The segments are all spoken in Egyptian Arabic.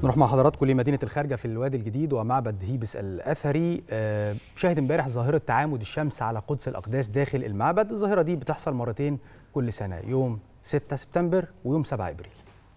نروح مع حضراتكم لمدينة الخارجة في الوادي الجديد ومعبد هيبس الأثري آه، شاهد امبارح ظاهرة تعامد الشمس على قدس الأقداس داخل المعبد الظاهرة دي بتحصل مرتين كل سنة يوم 6 سبتمبر ويوم 7 إبريل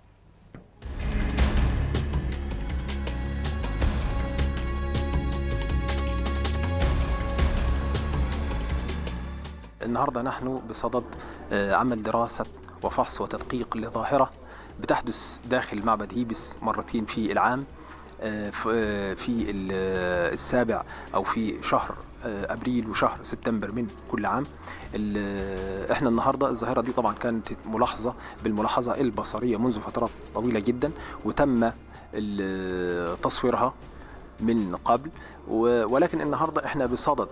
النهارده نحن بصدد آه، عمل دراسة وفحص وتدقيق لظاهرة بتحدث داخل معبد هيبس مرتين في العام آه، ف- آه، في ال- آه، السابع أو في شهر آه، أبريل وشهر سبتمبر من كل عام ال- آه، احنا النهارده الظاهرة دي طبعا كانت ملاحظة بالملاحظة البصرية منذ فترات طويلة جدا وتم ال- تصويرها من قبل و- ولكن النهارده احنا بصدد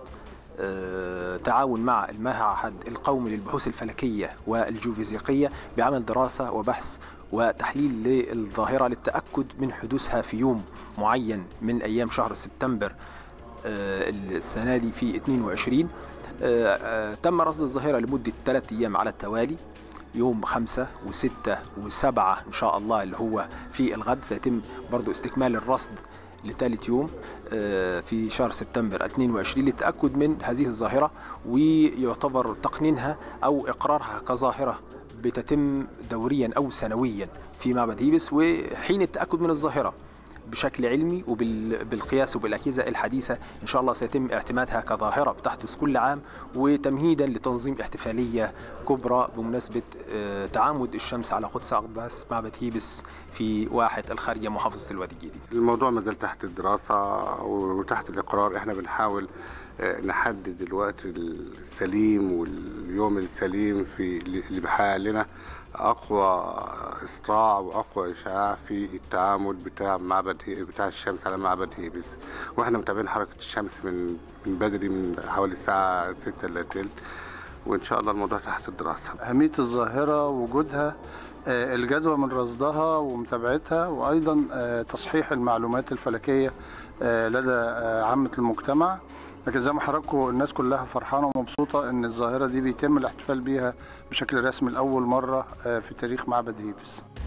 آه، تعاون مع المعهد القومي للبحوث الفلكية والجيوفيزيقية بعمل دراسة وبحث وتحليل للظاهرة للتأكد من حدوثها في يوم معين من أيام شهر سبتمبر آه، السنة دي في 22 آه، آه، تم رصد الظاهرة لمدة ثلاثة أيام على التوالي يوم خمسة وستة وسبعة إن شاء الله اللي هو في الغد سيتم برضو استكمال الرصد لثالث يوم آه، في شهر سبتمبر 22 للتأكد من هذه الظاهرة ويعتبر تقنينها أو إقرارها كظاهرة بتتم دوريا أو سنويا في معبد هيبس وحين التأكد من الظاهرة بشكل علمي وبالقياس وبالأجهزة الحديثة إن شاء الله سيتم اعتمادها كظاهرة بتحدث كل عام وتمهيدا لتنظيم احتفالية كبرى بمناسبة آه، تعامد الشمس على قدس أقداس معبد هيبس في واحة الخارجة محافظة الوادي الجديد الموضوع ما زال تحت الدراسة وتحت الإقرار إحنا بنحاول آه، نحدد الوقت السليم واليوم السليم في اللي بيحقق لنا أقوى إسطاع وأقوى إشعاع في التعامد بتاع معبد هي- بتاع الشمس على معبد هيبس وإحنا متابعين حركة الشمس من من بدري من حوالي الساعة 6 إلا تلت وإن شاء الله الموضوع تحت الدراسة أهمية الظاهرة وجودها آه، الجدوى من رصدها ومتابعتها وأيضا آه، تصحيح المعلومات الفلكية آه، لدى آه، عامة المجتمع لكن زي ما حضراتكم الناس كلها فرحانة ومبسوطة إن الظاهرة دي بيتم الاحتفال بيها بشكل رسمي لأول مرة آه، في تاريخ معبد هيبس